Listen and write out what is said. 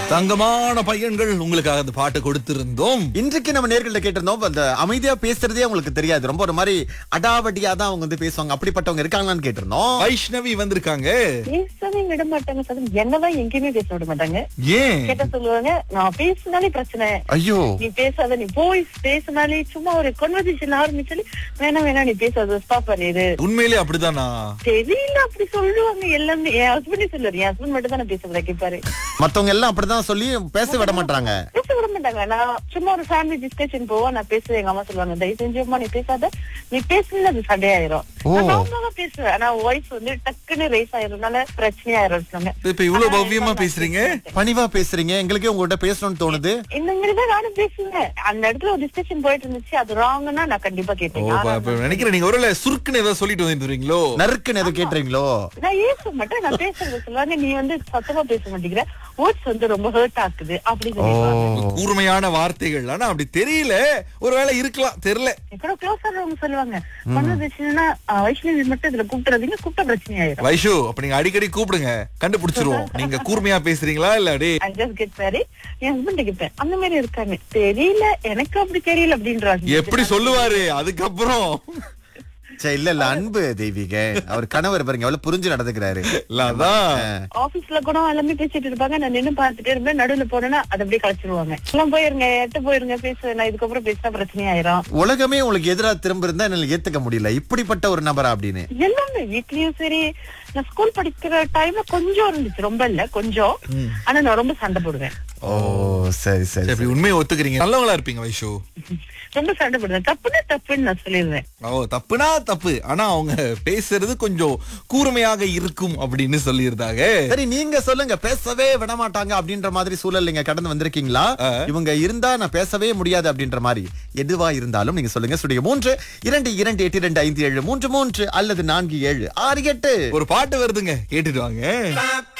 தங்கமான பையன்கள் உங்களுக்காக அந்த பாட்டு கொடுத்திருந்தோம் இன்றைக்கு நம்ம நேர்கள்ட்ட கேட்டிருந்தோம் அந்த அமைதியா பேசுறதே உங்களுக்கு தெரியாது ரொம்ப ஒரு மாதிரி அடாவடியா தான் அவங்க வந்து பேசுவாங்க அப்படிப்பட்டவங்க இருக்காங்களான்னு கேட்டிருந்தோம் வைஷ்ணவி வந்திருக்காங்க பேசவே விட மாட்டாங்க சார் என்னதான் எங்கேயுமே பேச விட மாட்டாங்க ஏன் கேட்டா சொல்லுவாங்க நான் பேசினாலே பிரச்சனை ஐயோ நீ பேசாத நீ போய் பேசினாலே சும்மா ஒரு கன்வர்சேஷன் ஆரம்பிச்சாலே வேணாம் வேணாம் நீ பேசாத ஸ்டாப் பண்ணிடு உண்மையிலே அப்படிதானா தெரியல அப்படி சொல்லுவாங்க எல்லாமே என் ஹஸ்பண்டே சொல்லுவாரு என் ஹஸ்பண்ட் மட்டும் தான் நான் பேசுறத கேட்பாரு மத்தவங்க எல்லாம் அப்படிதான் சொல்லி பேச விட மாட்டாங்க பேச விட மாட்டாங்க நான் சும்மா ஒரு ஃபேமிலி டிஸ்கஷன் போவோம் நான் பேசுவேன் எங்க அம்மா சொல்லுவாங்க தயவு செஞ்சுமா நீ பேசாத நீ பேசுனா அது சண்டையாயிரும் ஓ. நான் நார்மலா பேசுவேன் ஆனா வாய்ஸ் வந்து டக்குன்னு ரைஸ் ஆயிரும்னால பிரச்சனையாயிரும் சொன்னாங்க இப்ப இவ்வளவு பவ்யமா பேசுறீங்க பணிவா பேசுறீங்க எங்களுக்கே உங்ககிட்ட பேசணும்னு தோணுது இந்த மாதிரிதான் நானும் பேசுவேன் அந்த இடத்துல ஒரு டிஸ்கஷன் போயிட்டு இருந்துச்சு அது ராங்னா நான் கண்டிப்பா ஓ கேட்பேன் ப- ஆனா இப்ப நினைக்கிறேன் நீங்க ஒருவேளை சுருக்குன்னு ஏதாவது சொல்லிட்டு வந்துருவீங்களோ நறுக்குன்னு எதுவும் கேட்டுறீங்களோ நான் ஏச மாட்டேன் நான் பேசுறது சொல்லுவாங்க நீ வந்து சத்தமா பேச மாட்டேங்கிற வேர்ட்ஸ் வந்து ரொம்ப ஹர்ட் ஆக்குது அப்படி ஓ சொல்லுவாங்க கூர்மையான வார்த்தைகள் ஆனா அப்படி தெரியல ஒருவேளை இருக்கலாம் தெரியல கூட க்ளோஸ் ஆகிறவங்க சொல்லுவாங்க கன்வர்சேஷன்னா வைஷ்ணவி மட்டும் இதுல கூப்பிடுறதுங்க கூப்பிட்ட பிரச்சனை ஆயிரும் வைஷு அப்ப நீங்க அடிக்கடி கூப்பிடுங்க கண்டுபிடிச்சிருவோம் நீங்க கூர்மையா பேசுறீங்களா இல்ல அடே ஐ ஜஸ்ட் கெட் மேரி என் ஹஸ்பண்ட் கேட்பேன் அந்த மாதிரி இருக்காங்க தெரியல எனக்கு அப்படி தெரியல அப்படின்றாங்க எப்படி சொல்லுவாரு அதுக்கப்புறம் சரி இல்ல இல்ல அன்பு தெய்வீக அவர் கணவர் பாருங்க எவ்வளவு புரிஞ்சு நடந்துக்கிறாரு இல்ல அதான் ஆபீஸ்ல கூட எல்லாமே பேசிட்டு இருப்பாங்க நான் நின்னு பார்த்துட்டே இருப்பேன் நடுவுல போனேன்னா அதை அப்படியே கழிச்சிருவாங்க எல்லாம் போயிருங்க எட்டு போயிருங்க பேச நான் இதுக்கப்புறம் பேசினா பிரச்சனை ஆயிரும் உலகமே உங்களுக்கு எதிரா திரும்ப இருந்தா என்னால ஏத்துக்க முடியல இப்படிப்பட்ட ஒரு நபரா அப்படின்னு எல்லாமே வீட்லயும் சரி நான் ஸ்கூல் படிக்கிற டைம்ல கொஞ்சம் இருந்துச்சு ரொம்ப இல்ல கொஞ்சம் ஆனா நான் ரொம்ப சண்டை போடுவேன் ஓ சரி சரி சரி, அப்படி உண்மையை ஒத்துக்கிறீங்க நல்லவங்களா இருப்பீங்க வைஷு ரொம்ப சண்டை போடுவேன் தப்புன்னா தப்புன்னு நான் சொல்லிடுவேன் ஓ தப்புனா தப்பு ஆனா அவங்க பேசுறது கொஞ்சம் கூர்மையாக இருக்கும் அப்படின்னு சொல்லியிருந்தாங்க சரி நீங்க சொல்லுங்க பேசவே விட மாட்டாங்க அப்படின்ற மாதிரி சூழல் நீங்க கடந்து வந்திருக்கீங்களா இவங்க இருந்தா நான் பேசவே முடியாது அப்படின்ற மாதிரி எதுவா இருந்தாலும் நீங்க சொல்லுங்க ஸ்டுடியோ மூன்று இரண்டு இரண்டு எட்டு இரண்டு ஐந்து ஏழு மூன்று மூன்று அல்லது நான்கு ஏழு ஆறு எட்டு ஒரு பாட்டு வருதுங்க கேட்டுட்டு வாங்க